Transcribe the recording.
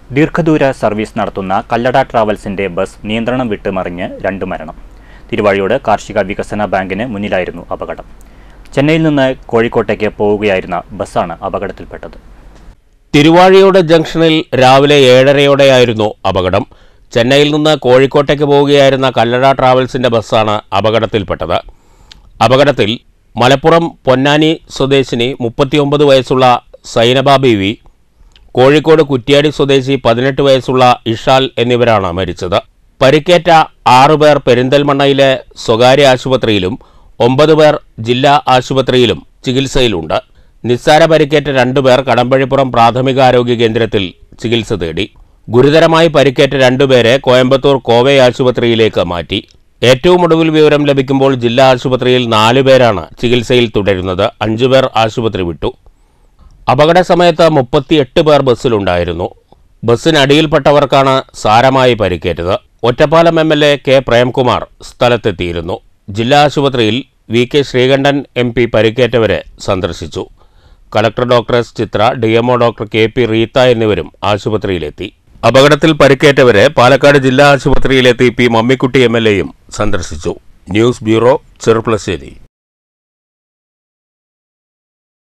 ദീർഘദൂര സർവീസ് നടത്തുന്ന കല്ലട ട്രാവൽസിന്റെ ബസ് നിയന്ത്രണം വിട്ട് മറിഞ്ഞ് രണ്ട് മരണം തിരുവാഴിയോട് കാർഷിക വികസന ബാങ്കിന് മുന്നിലായിരുന്നു അപകടം ചെന്നൈയിൽ നിന്ന് കോഴിക്കോട്ടേക്ക് പോവുകയായിരുന്ന ബസ്സാണ് അപകടത്തിൽപ്പെട്ടത് തിരുവാഴിയോട് ജംഗ്ഷനിൽ രാവിലെ ഏഴരയോടെയായിരുന്നു അപകടം ചെന്നൈയിൽ നിന്ന് കോഴിക്കോട്ടേക്ക് പോവുകയായിരുന്ന കല്ലട ട്രാവൽസിന്റെ ബസ്സാണ് അപകടത്തിൽപ്പെട്ടത് അപകടത്തിൽ മലപ്പുറം പൊന്നാനി സ്വദേശിനി മുപ്പത്തിയൊമ്പത് വയസ്സുള്ള സൈനബ ബീവി കോഴിക്കോട് കുറ്റ്യാടി സ്വദേശി പതിനെട്ട് വയസ്സുള്ള ഇഷാൽ എന്നിവരാണ് മരിച്ചത് പരിക്കേറ്റ ആറുപേർ പെരിന്തൽമണ്ണയിലെ സ്വകാര്യ ആശുപത്രിയിലും ഒമ്പത് പേർ ജില്ലാ ആശുപത്രിയിലും ചികിത്സയിലുണ്ട് നിസ്സാര പരിക്കേറ്റ രണ്ടുപേർ കടമ്പഴിപ്പുറം പ്രാഥമികാരോഗ്യ കേന്ദ്രത്തിൽ ചികിത്സ തേടി ഗുരുതരമായി പരിക്കേറ്റ രണ്ടുപേരെ കോയമ്പത്തൂർ കോവെ ആശുപത്രിയിലേക്ക് മാറ്റി ഏറ്റവും ഒടുവിൽ വിവരം ലഭിക്കുമ്പോൾ ജില്ലാ ആശുപത്രിയിൽ നാലുപേരാണ് ചികിത്സയിൽ തുടരുന്നത് അഞ്ചുപേർ ആശുപത്രി വിട്ടു അപകട സമയത്ത് മുപ്പത്തിയെട്ട് പേർ ബസ്സിലുണ്ടായിരുന്നു ബസ്സിനടിയിൽപ്പെട്ടവർക്കാണ് സാരമായി പരിക്കേറ്റത് Ottapalam M L A K Premkumar സ്ഥലത്തെത്തിയിരുന്നു ജില്ലാ ആശുപത്രിയിൽ V K Sreekandan M P പരിക്കേറ്റവരെ സന്ദർശിച്ചു collector doctor S Chithra D MO doctor K P Reetha എന്നിവരും ആശുപത്രിയിലെത്തി അപകടത്തിൽ പരിക്കേറ്റവരെ പാലക്കാട് ജില്ലാ ആശുപത്രിയിലെത്തി പി മമ്മിക്കുട്ടി എം എൽ എയും സന്ദർശിച്ചു ന്യൂസ് ബ്യൂറോ ചെറുപ്പളശ്ശേരി